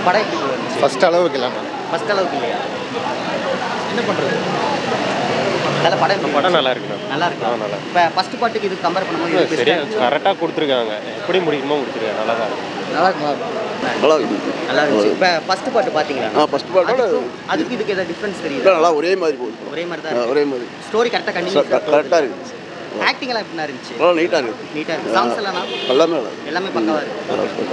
படம் எப்படி இருந்துச்சு ஃபர்ஸ்ட் அளவுக்கு இல்லாமல் ஃபர்ஸ்ட் அளவுக்கு இல்லையா என்ன பண்ணுறது நல்ல படம் எப்படி படம் நல்லா இருக்கு நல்லா இருக்கு ஆ, நல்லா இப்போ ஃபர்ஸ்ட் பாட்டுக்கு இது கம்பேர் பண்ணும்போது இது சரியா best ஆ கரெக்டாக கொடுத்துருக்காங்க எப்படி முடிக்கணுமோ முடிச்சிருக்காங்க நல்லா தான் இருக்கு நல்லா இருக்கு நல்லா இருக்கு நல்லா இருக்கு நல்லா இருந்துச்சு இப்போ ஃபர்ஸ்ட் பாட்டு பார்த்தீங்களா ஆ ஃபர்ஸ்ட் பார்ட்டோட அதுக்கும் அதுக்கு இதுக்கு ஏதாவது டிஃப்ரென்ஸ் தெரியுது நல்லா ஒரே மாதிரி போகுது ஒரே மாதிரி ஆ, தான் ஒரே மாதிரி ஸ்டோரி கரெக்டாக கண்டினியூ கரெக்டாக இருக்கு ஆக்டிங் எல்லாம் எப்படி இருந்துச்சு நல்லா நீட்டாக இருக்கு நீட்டாக இருக்கு சாங்ஸ் எல்லாம் நான் எல்லாமே நல்லா இருக்கு எல்லாமே பக்கவா இருக்கு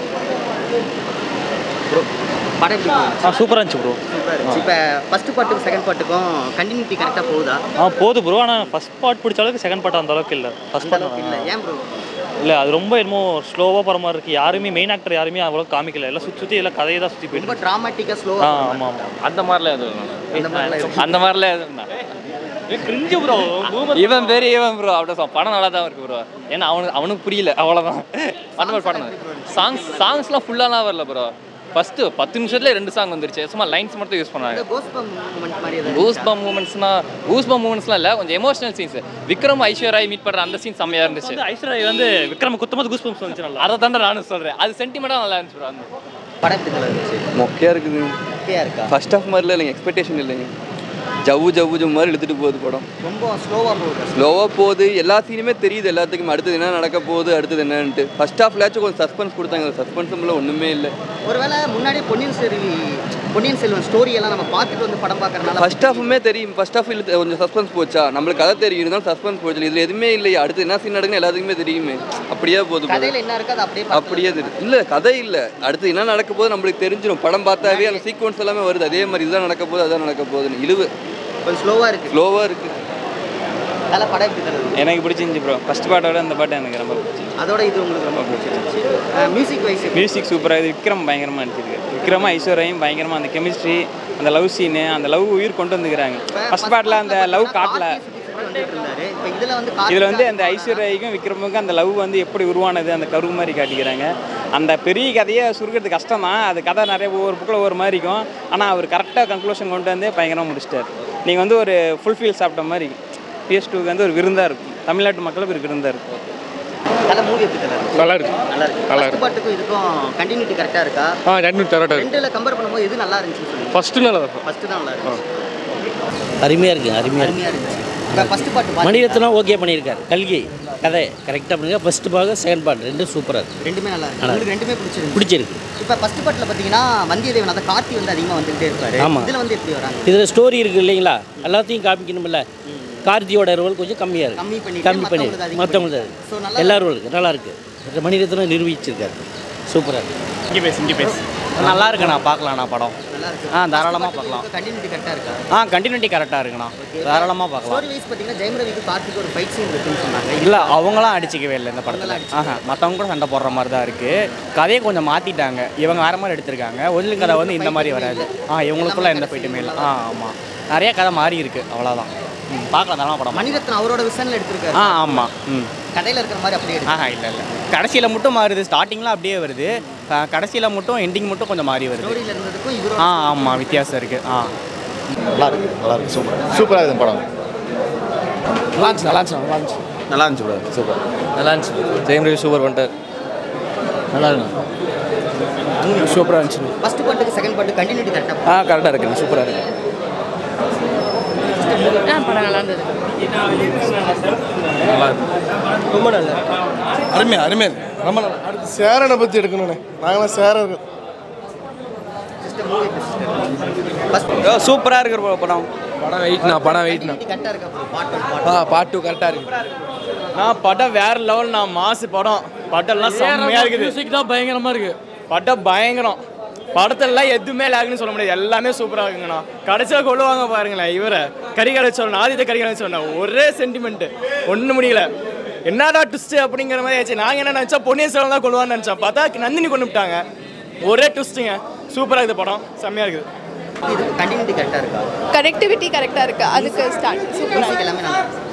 ப்ரோ படம் எப்படி போகுது ஆ சூப்பராக இருந்துச்சு ப்ரோ சூப்பராக இருந்துச்சு இப்போ ஃபர்ஸ்ட் பாட்டுக்கும் செகண்ட் பாட்டுக்கும் கண்டினியூட்டி கரெக்டாக போகுதா ஆ போகுது ப்ரோ ஆனால் ஃபஸ்ட் பார்ட் பிடிச்ச அளவுக்கு செகண்ட் பார்ட் அந்த அளவுக்கு இல்லை ஃபஸ்ட் அந்த அளவுக்கு இல்லை பார்ட் ஏன் ப்ரோ இல்லை அது ரொம்ப என்னமோ ஸ்லோவாக போகிற மாதிரி இருக்குது யாருமே மெயின் ஆக்டர் யாருமே அவ்வளோ காமிக்கல எல்லாம் சுற்றி சுற்றி எல்லாம் கதையை தான் சுற்றி ரொம்ப போயிட்டு ட்ராமாட்டிக்காக ஆ ஸ்லோவாக ஆமாம் ஆமாம் அந்த மாதிரிலாம் எதுவும் அந்த மாதிரிலாம் இருக்கு. அந்த மாதிரிலாம் எதுவும் கிரிஞ்சு ப்ரோ இவன் பேர் இவன் ப்ரோ அப்படி சொல்ல படம் நல்லா தான் இருக்கு ப்ரோ ஏன்னா அவனுக்கு அவனுக்கு புரியல அவ்வளோதான் அந்த மாதிரி படம் சாங்ஸ் சாங்ஸ்லாம் ஃபுல்லாலாம் வரல ப்ரோ ஃபஸ்ட்டு பத்து நிமிஷத்துல ரெண்டு சாங் வந்துருச்சு சும்மா லைன்ஸ் மட்டும் யூஸ் பண்ணாங்க இந்த கோஸ்பம் மூமெண்ட் மாதிரி ஏதாவது கூஸ் பம் மூமெண்ட்ஸ்னா கூஸ் பம் மூமெண்ட்ஸ்லாம் இல்லை கொஞ்சம் emotional scenes Vikram Aishwarya meet பண்ணுற அந்த சீன் செம்மையாக இருந்துச்சு வந்து ஐஸ்வர்யா வந்து விக்ரம் குத்தும்போது கூஸ் பம்ப்ஸ் வந்துச்சு நல்லா அதை தாண்டா நானும் சொல்கிறேன் அது சென்டிமெண்ட்டாக நல்லா இருந்துச்சு bro. அந்த படம் எப்படி நல்லா இருந்துச்சு மொக்கையாக இருக்குது ஓகேயா இருக்கா ஃபர்ஸ்ட் ஆஃப் மாதிரிலாம் இல்லைங்க எக்ஸ்பெக்டேஷன் இல்லைங்க ஜவ்வு ஜவ்வு ஜவ்வு மாதிரி இழுத்துட்டு போகுது படம் ரொம்ப ஸ்லோவாக போகுது ஸ்லோவாக போகுது எல்லா சீனுமே தெரியுது எல்லாத்துக்குமே அடுத்தது என்ன நடக்க போகுது அடுத்தது என்னன்ட்டு ஃபர்ஸ்ட் ஹாஃப்லாச்சும் கொஞ்சம் சஸ்பென்ஸ் கொடுத்தாங்க சஸ்பென்ஸும் ஒன்றுமே இல்லை ஒருவேளை முன்னாடியே பொன்னியின் செல்வி பொன்னியின் செல்வன் ஸ்டோரி எல்லாம் நம்ம பார்த்துட்டு வந்து படம் பார்க்கறதுனால ஃபர்ஸ்ட் ஹாஃபுமே தெரியும் ஃபர்ஸ்ட் ஹாஃப் கொஞ்சம் சஸ்பென்ஸ் போச்சா நம்மளுக்கு கதை தெரியும் இருந்தாலும் சஸ்பென்ஸ் போச்சு இதில் எதுவுமே இல்லை அடுத்து என்ன சீன் நடக்குன்னு எல்லாத்துக்குமே தெரியுமே அப்படியே போகுது படம். கதையில என்ன இருக்கோ அது அப்படியே பார்த்து அப்படியே தெரியும் இல்லை கதை இல்லை அடுத்து என்ன நடக்க போகுது நம்மளுக்கு தெரிஞ்சிடும் படம் பார்த்தாவே அந்த சீக்வன்ஸ் எல்லாமே வருது அதே மாதிரி இதுதான் நடக்க போகுது அதான் நடக்க போகுதுன்னு இழுவு கொஞ்சம் ஸ்லோவாக இருக்கு ஸ்லோவாக இருக்குது நல்ல படம் எப்படி தருது எனக்கு பிடிச்சிருந்துச்சு ப்ரோ ஃபர்ஸ்ட் பாட்டோட அந்த பாட்டு எனக்கு ரொம்ப பிடிச்சி அதோட இது உங்களுக்கு ரொம்ப பிடிச்சிருந்துச்சு மியூசிக் வைஸ் மியூசிக் சூப்பராக இது விக்ரம் பயங்கரமாக நடிச்சிருக்கு விக்ரமும் ஐஸ்வர்யாயும் பயங்கரமாக அந்த கெமிஸ்ட்ரி அந்த லவ் சீனு அந்த லவ் உயிர் கொண்டு வந்துக்கிறாங்க ஃபர்ஸ்ட் பாட்டில் அந்த லவ் காட்டல இப்போ இதில் வந்து இதில் வந்து அந்த ஐஸ்வர்யாய்க்கும் விக்ரமுக்கும் அந்த லவ் வந்து எப்படி உருவானது அந்த கரு மாதிரி காட்டிக்கிறாங்க அந்த பெரிய கதையை சுருக்கிறது கஷ்டம் தான் அது கதை நிறைய ஒவ்வொரு புக்கில் ஒவ்வொரு மாதிரி இருக்கும் ஆனால் அவர் கரெக்டாக கன்க்ளூஷன் கொண்டு வந்து பயங்கரமாக முடிச்சிட்டார் நீங்கள் வந்து ஒரு ஃபுல்ஃபில் சாப்பிட்ட மாதிரி பிஎஸ் டூக்கு வந்து ஒரு விருந்தாக இருக்கும் தமிழ்நாட்டு மக்களுக்கு ஒரு விருந்தாக இருக்கும் நல்ல மூவி எப்படி தருது நல்லா இருக்கு நல்லா இருக்கு நல்லா ஃபர்ஸ்ட் பாட்டுக்கும் இதுக்கும் கண்டினியூட்டி கரெக்டாக இருக்கா ஆ ரெண்டு கரெக்டாக இருக்கு ரெண்டுல கம்பேர் பண்ணும்போது எது நல்லா இருந்துச்சுன்னு சொல்லுங்க ஃபர்ஸ்ட் நல்லா இருக்கும் ஃபர்ஸ்ட் தான் நல்லா இருந்துச்சு அருமையாக இருக்குது அருமையாக இருக்குது அருமையாக இருந்துச்சு இப்போ ஃபர்ஸ்ட் பாட்டு பாத்தீங்களா? மணிரத்னம் ஓகே பண்ணியிருக்காரு கல்கி கதை கரெக்டாக பண்ணுங்க ஃபர்ஸ்ட் பாகம் செகண்ட் பார்ட் ரெண்டும் சூப்பராக இருக்குது ரெண்டுமே நல்லா இருக்கு நல்லா உங்களுக்கு ரெண்டுமே பிடிச்சிருக்கு பிடிச்சிருக்கு இப்போ ஃபர்ஸ்ட் பாட்டில் பார்த்தீங்கன்னா வந்தியத்தேவன் அதை கார்த்தி வந்து அதிகமாக வந்துகிட்டே இருப்பாரு ஆமா. இதில் வந்து எப்படி வராங்க இதில் ஸ்டோரி இருக்குது இல்லைங்களா எல்லாத்தையும் காமிக்கணும்ல கார்த்தியோட ரோல் கொஞ்சம் கம்மியாக இருக்கு கம்மி பண்ணிட்டு கம்மி பண்ணி மத்தவங்களுக்கு அதிகம் மற்றவங்களுக்கு So, நல்லா எல்லாரும் இருக்கு நல்லா இருக்கு மணிரத்னம் நிரூபிச்சிருக்காரு சூப்பராக இருக்கு இங்கே பேசு இங்கே பேசு நல்லா இருக்குண்ணா பார்க்கலாண்ணா படம் நல்லா இருக்கு ஆ, தாராளமா பார்க்கலாம். கண்டினியூட்டி கரெக்டாக இருக்கா ஆ கண்டினியூட்டி கரெக்டாக இருக்குண்ணா தாராளமாக பார்க்கலாம் ஸ்டோரி வைஸ் பார்த்தீங்கன்னா ஜெயம் ரவிக்கு கார்த்திக் ஒரு ஃபைட் சீன் இருக்குன்னு சொன்னாங்க இல்லை அவங்களாம் அடிச்சிக்கவே இல்லை இந்த படத்தில் அவங்களாம் ஆஹா மற்றவங்க கூட சண்டை போடுற மாதிரி தான் இருக்குது கதையை கொஞ்சம் மாற்றிட்டாங்க இவங்க வேறு மாதிரி எடுத்திருக்காங்க ஒரிஜினல் கதை வந்து இந்த மாதிரி வராது ஆ இவங்களுக்குள்ள எந்த ஃபைட்டுமே இல்லை ஆ ஆமாம் நிறைய கதை மாறி இருக்கு அவ்வளோதான் ம் பார்க்கலாம் தாராளமாக படம் மணிரத்னம் அவரோட விசனில் எடுத்திருக்காரு ஆ ஆமாம் ம் கடையில் இருக்கிற மாதிரி அப்படியே எடுத்து ஆஹா இல்லை இல்லை கடைசியில் மட்டும் மாறுது ஸ்டார்டிங்கில் அப்படியே வருது கடைசியில் மட்டும் எண்டிங் மட்டும் கொஞ்சம் மாறி வருது ஸ்டோரியில் இருந்ததுக்கும் இவரோட ஆ ஆமாம் வித்தியாசம் இருக்குது ஆ நல்லா இருக்கு நல்லா இருக்கு சூப்பர் சூப்பராக இருக்குது படம் நல்லா இருந்துச்சு நல்லா இருந்துச்சு நல்லா இருந்துச்சு நல்லா இருந்துச்சு bro. சூப்பர் நல்லா இருந்துச்சு ஜெயம் ரவி சூப்பர் பண்ணிட்டார் நல்லா இருக்கு சூப்பராக இருந்துச்சு ஃபர்ஸ்ட் பாட்டுக்கு செகண்ட் பாட்டு கண்டினியூட்டி கரெக்டாக ஆ கரெக்டாக இருக்கு சூப்பராக இருக்கு படம் நல்லா இருந்தது அருமையா அருமையா ரொம்ப நல்லா அடுத்து சேரனை பற்றி எடுக்கணுண்ணே நாங்களாம் சேரன் ஃபர்ஸ்ட் சூப்பராக இருக்கிற படம் படம் வெயிட்னா படம் வெயிட்னா கரெக்டாக இருக்கா பாட்டு பாட்டு ஆ பார்ட் டூ கரெக்டாக இருக்கு நான் படம் வேற லெவல் நான் மாசு படம் படம்லாம் செம்மையா இருக்குது மியூசிக் தான் பயங்கரமா இருக்கு படம் பயங்கரம் படத்தெல்லாம் எதுவுமே லேக்னு சொல்ல முடியாது எல்லாமே சூப்பராக இருக்குங்கண்ணா கடைசியாக கொள்ளுவாங்க பாருங்களேன் இவரை கரிகடை சொல்லணும் ஆதித்த கரிகடை சொன்னேன் ஒரே சென்டிமெண்ட் ஒன்றும் முடியல என்னடா ட்விஸ்ட் அப்படிங்கிற மாதிரி ஆச்சு நாங்கள் என்ன நினச்சா பொன்னியின் செல்வன் தான் கொள்வான்னு நினச்சோம் பார்த்தா நந்தினி கொண்டு விட்டாங்க ஒரே ட்விஸ்ட்டுங்க சூப்பராக இருக்குது படம் செம்மையாக இருக்குது இது கண்டினியூட்டி கரெக்டாக இருக்கா கனெக்டிவிட்டி கரெக்டாக இருக்கு அதுக்கு ஸ்டார்ட் மியூசிக் எல்லாமே நல்லா இருக்கு